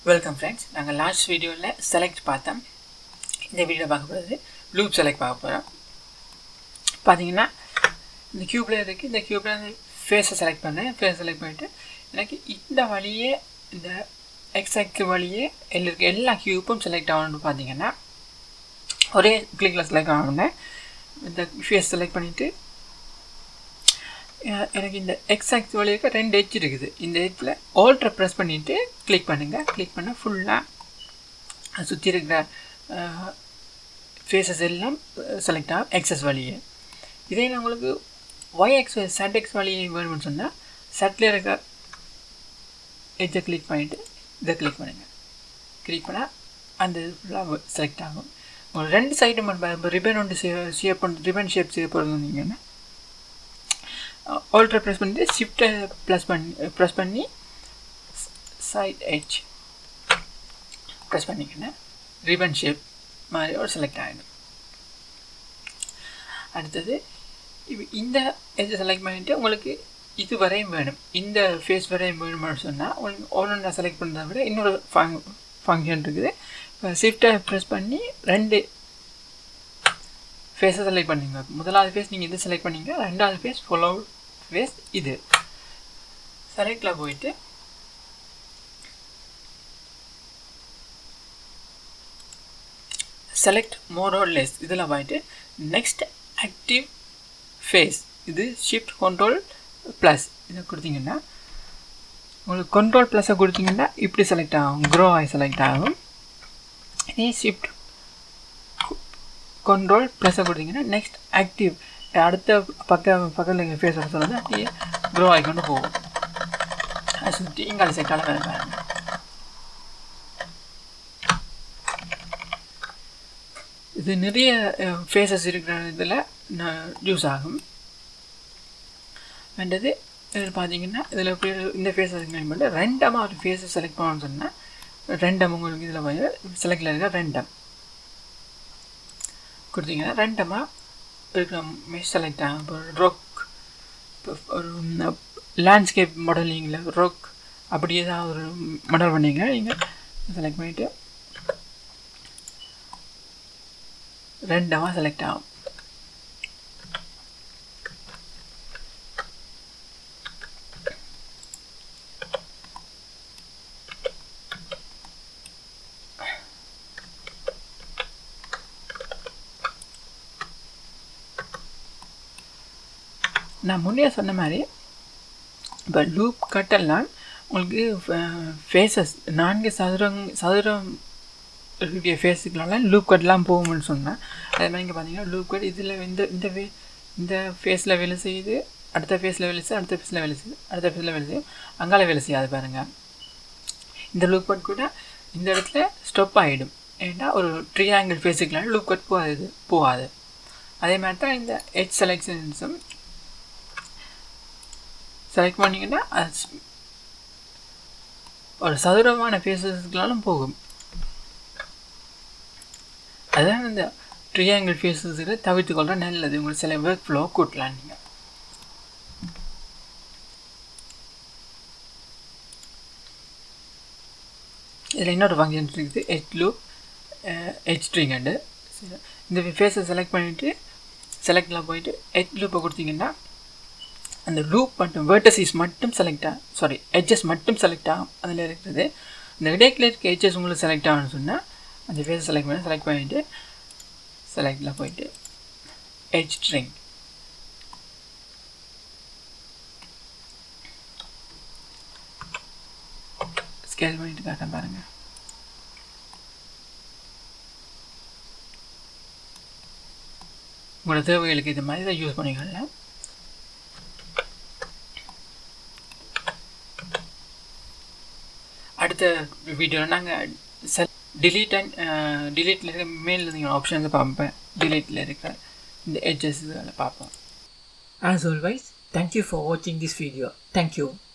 welcome friends நாங்கள் last வீடியோவில் select பார்த்தோம் இந்த வீடியோ பார்க்க போகிறது லூப் செலக்ட் பார்க்க போகிறோம் பார்த்தீங்கன்னா இந்த க்யூப்பில் இருக்குது இந்த க்யூப்பில் அந்த ஃபேஸை செலக்ட் பண்ணேன் ஃபேஸ் செலக்ட் பண்ணிவிட்டு எனக்கு இந்த வழியே இந்த எக்ஸாக்ட் வழியே எல்லா எல்லா க்யூப்பும் செலக்ட் ஆகணும்னு பார்த்தீங்கன்னா ஒரே கிளிக்கில் செலக்ட் ஆகணும் இந்த ஃபேஸ் செலக்ட் பண்ணிவிட்டு எனக்கு இந்த எக்ஸாக்ட் வழியாக ரெண்டு எட்ஜ் இருக்குது இந்த எட்ஜில் ஆல்ட்ரை ப்ரெஸ் பண்ணிவிட்டு கிளிக் பண்ணுங்கள் கிளிக் பண்ணால் ஃபுல்லாக சுற்றி இருக்கிற ஃபேஸஸ் எல்லாம் செலக்ட் ஆகும் எக்ஸஸ் வழியே இதே நான் உங்களுக்கு ஒய் எக்ஸ் செட் எக்ஸ் வழியை வேணும்னு சொன்னால் செட்டில் இருக்க எட்ஜை கிளிக் பண்ணிவிட்டு இதை கிளிக் பண்ணுங்கள் கிளிக் பண்ணால் அந்த இது ஃபுல்லாக செலக்ட் ஆகும் ஒரு ரெண்டு சைடு இப்போ ரிபன் ஒன்று ஷேப் பண்ண ரிபன் ஷேப் செய்ய போகிறீங்கன்னா ஆல்ட்ரை ப்ரெஸ் பண்ணிட்டு ஷிஃப்ட்டை ப்ளஸ் பண்ணி ப்ரெஸ் பண்ணி சைட் எட்ஜ் ப்ரெஸ் பண்ணிக்கினேன் ரிபன் ஷேப் மாதிரி ஒரு செலக்ட் ஆகிடும் அடுத்தது இப்போ இந்த எட்ஜை செலக்ட் பண்ணிவிட்டு உங்களுக்கு இது வரையும் வேணும் இந்த ஃபேஸ் வரையும் வேணும்னு சொன்னால் உங்களுக்கு ஒன்று செலக்ட் பண்ணுறத விட இன்னொரு ஃபங் ஃபங்க்ஷன் இருக்குது இப்போ ஷிஃப்ட்டை ப்ரெஸ் பண்ணி ரெண்டு ஃபேஸை செலக்ட் பண்ணிங்க முதலாவது ஃபேஸ் நீங்கள் இது செலக்ட் பண்ணிங்க ரெண்டாவது ஃபேஸ் ஃபாலோ ஃபேஸ் இது செலக்டில் போயிட்டு செலக்ட் மோர் ஆர் லெஸ் இதில் போயிட்டு நெக்ஸ்ட் ஆக்டிவ் ஃபேஸ் இது ஷிஃப்ட் கண்ட்ரோல் ப்ளஸ் இதை கொடுத்தீங்கன்னா உங்களுக்கு கண்ட்ரோல் ப்ளஸ்ஸை கொடுத்தீங்கன்னா இப்படி செலக்ட் ஆகும் க்ரோ ஆகி செலக்ட் ஆகும் இதே ஷிஃப்ட் கண்ட்ரோல் ப்ளஸ்ஸை கொடுத்தீங்கன்னா நெக்ஸ்ட் ஆக்டிவ் அடுத்த பக்க பக்கத்தில் எங்கள் ஃபேஸ் சொல்லுறது அப்படியே க்ரோ ஆகிக்கொண்டு போகும் அது சுற்றி இங்கால சைட்டால் வேறு பாருங்க இது நிறைய ஃபேஸஸ் இருக்கிற இதில் யூஸ் ஆகும் ரெண்டது இதில் பார்த்தீங்கன்னா இதில் இந்த ஃபேஸை செலக்ட் பண்ணி ரெண்டமாக ஒரு ஃபேஸை செலக்ட் பண்ணணும்னு சொன்னால் ரெண்டம் உங்களுக்கு இதில் போய் செலக்டில் இருக்க ரெண்டம் கொடுத்தீங்கன்னா ரெண்டமாக இருக்கிற மெஷ் செலக்ட் ஆகும் இப்போ ரொக் இப்போ ஒரு லேண்ட்ஸ்கேப் மாடலிங்கில் ரொக் அப்படி ஏதாவது ஒரு மாடல் பண்ணிங்க நீங்கள் செலக்ட் பண்ணிவிட்டு ரெண்டமாக செலக்ட் ஆகும் நான் முன்னே சொன்ன மாதிரி இப்போ லூப் கட்டெல்லாம் உங்களுக்கு ஃபேஸஸ் நான்கு சதுரம் சதுரம் இருக்கக்கூடிய ஃபேஸுக்கெல்லாம் லூப் கட்லாம் போகும்னு சொன்னேன் அதே மாதிரி இங்கே பார்த்தீங்கன்னா லூப் கட் இதில் இந்த இந்த வே இந்த ஃபேஸில் வேலை செய்யுது அடுத்த ஃபேஸில் வேலை செய்யுது அடுத்த ஃபேஸில் வேலை செய்யுது அடுத்த ஃபேஸில் வேலை செய்யும் அங்கால வேலை செய்யாது பாருங்கள் இந்த லூப் கட் கூட இந்த இடத்துல ஸ்டொப் ஆகிடும் ஏன்னா ஒரு ட்ரீஆங்கிள் ஃபேஸுக்கெலாம் லூப் கட் போகாது போகாது அதே மாதிரி தான் இந்த ஹெச் செலெக்ஷன்ஸும் செலக்ட் பண்ணிங்கன்னா அது ஒரு சதுரமான ஃபேஸஸ்க்கெலாம் போகும் அதுதான் இந்த ட்ரியாங்கிள் ஃபேஸஸுக்கு தவிர்த்து கொள்ள நல்லது உங்களுக்கு சில ஒர்க் ஃப்ளோ கூட்டலாம் நீங்கள் இதில் இன்னொரு ஃபங்க்ஷன் இருக்குது ஹெச் லூப் ஹெச் ட்ரிங்கண்டு இந்த ஃபேஸை செலக்ட் பண்ணிவிட்டு செலக்டில் போயிட்டு ஹெச் லூப்பை கொடுத்தீங்கன்னா அந்த லூப் மட்டும் வேர்டசிஸ் மட்டும் செலக்ட் ஆகும் சாரி எட்ஜஸ் மட்டும் செலக்ட் ஆகும் அதில் இருக்கிறது இந்த இடைக்கில் இருக்க எட்ஜஸ் உங்களுக்கு செலக்ட் ஆகணும்னு சொன்னால் அந்த ஃபேஸை செலக்ட் பண்ணி செலக்ட் பண்ணிவிட்டு செலக்டில் போயிட்டு எட்ஜ் ஸ்ட்ரிங் ஸ்கேல் பண்ணிட்டு காட்டேன் பாருங்கள் உங்களோட தேவைகளுக்கு இது மாதிரி தான் யூஸ் பண்ணிக்கலாம் அடுத்த வீடியோவில் நாங்கள் செல் டிலீட் அண்ட் டிலீட்டில் இருக்க மேலில் இருந்தீங்க ஆப்ஷன்ஸ் பார்ப்பேன் டிலீட்டில் இருக்கிற இந்த எட்ஜஸ் இதில் பார்ப்போம் ஆஸ் ஆல்வைஸ் தேங்க்யூ ஃபார் வாட்சிங் திஸ் வீடியோ தேங்க்யூ